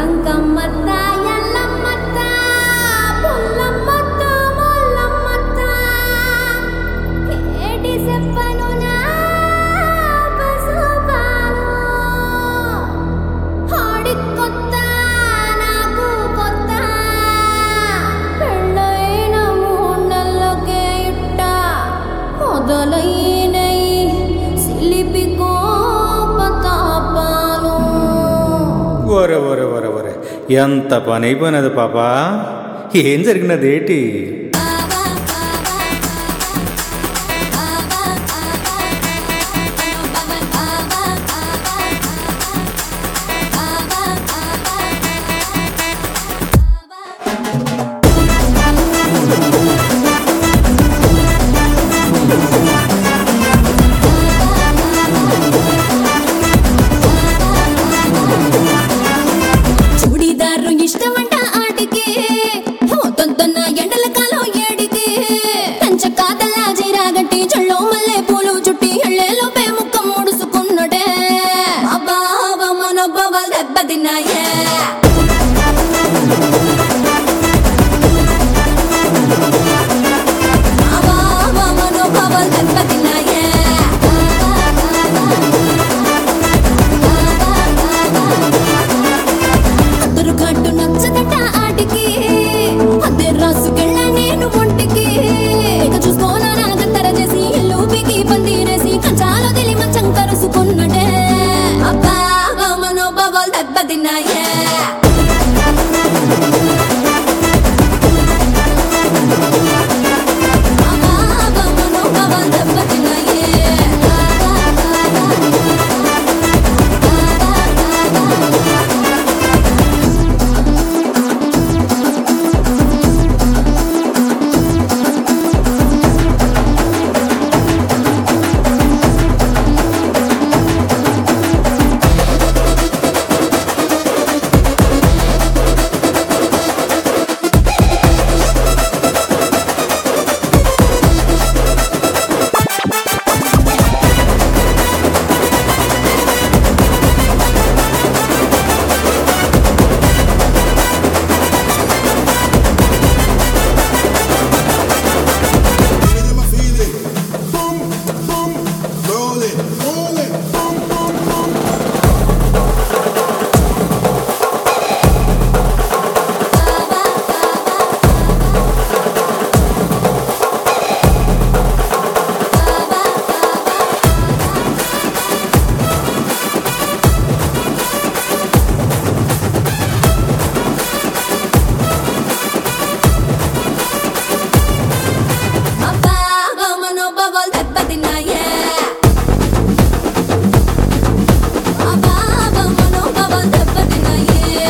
సంకమ్మత్త ఎల్లమ్మత్త పుల్లమ్మత్త ముల్లమ్మత్త ఏటి చెప్పను నా పసుపాలు హాడి కొత్త నాకు కొత్త పెళ్ళైన మూడు నెలలకే ఇట్ట మొదలైనై సిలిపి కోపతాపాలు ఒరే ఒరే ఒరే ఒరే ఎంత పని అయిపోయినది పాపా ఏం జరిగినదేటి చూడీదారు ఇష్టమంట ఆటికి మొత్తంతోన్న ఎండల కాలం ఏడికి కంచ కాతలా జీరాగట్టి చల్లో మల్లె పూలు చుట్టి ఎళ్ళేలోపే ముఖం ముడుసుకున్నడే అబ్బా మనోభావాలు దెబ్బతిన్నాయే అబ్బా మనోభావాలు దెబ్బతిన్నాయే అద్దరు కట్టు నచ్చదట ఆటికి అద్దె రాసుకెళ్ళ నేను ఒంటికి ఇక చూసుకోనా నాగత్తర చేసి ఇల్లు బిగి పందిరేసి కంచాలో తెలి మంచం కరుసుకున్నడే అబ్బా మనోభావాలు దెబ్బతిన్నాయే అబ్బా మనోభావాలు దెబ్బతిన్నాయే Feeling my feeling. Boom, boom, roll it, roll it, boom, boom, boom. అబ్బా మనోభావాలు దెబ్బతిన్నాయే అబ్బా మనోభావాలు దెబ్బతిన్నాయే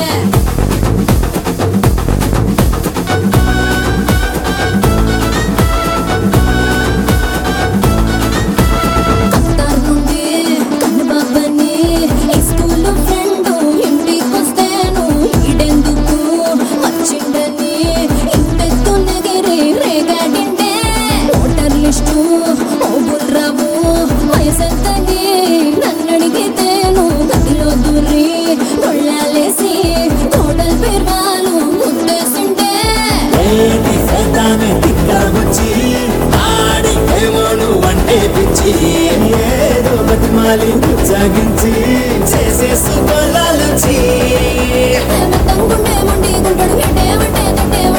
అత్తారు నుండి కన్నబాబని ఈ స్కూల్లో ఫ్రెండ్ ఇంటికొస్తేను ఈడెందుకు వచ్చిండని ఇంటెత్తు నెగిరి రేగాడింటే ఓటర్ లిస్టు ఓ బుర్రావు వయసెంతని నన్నడిగితేను గదిలో దూరి గొళ్ళాలేసి టోటల్ పేర్వాలు ముద్దేసింటే ఏటి సైతాన్ని తిక్కబుచ్చి ఆడి ఏమోను అంటే పిచ్చి ఏదో బతిమాలి సాగించి చేసే సుగలాలుచి మెత్తంగుండే మొండి గుంటడు ఎట్టే అంటే తట్టే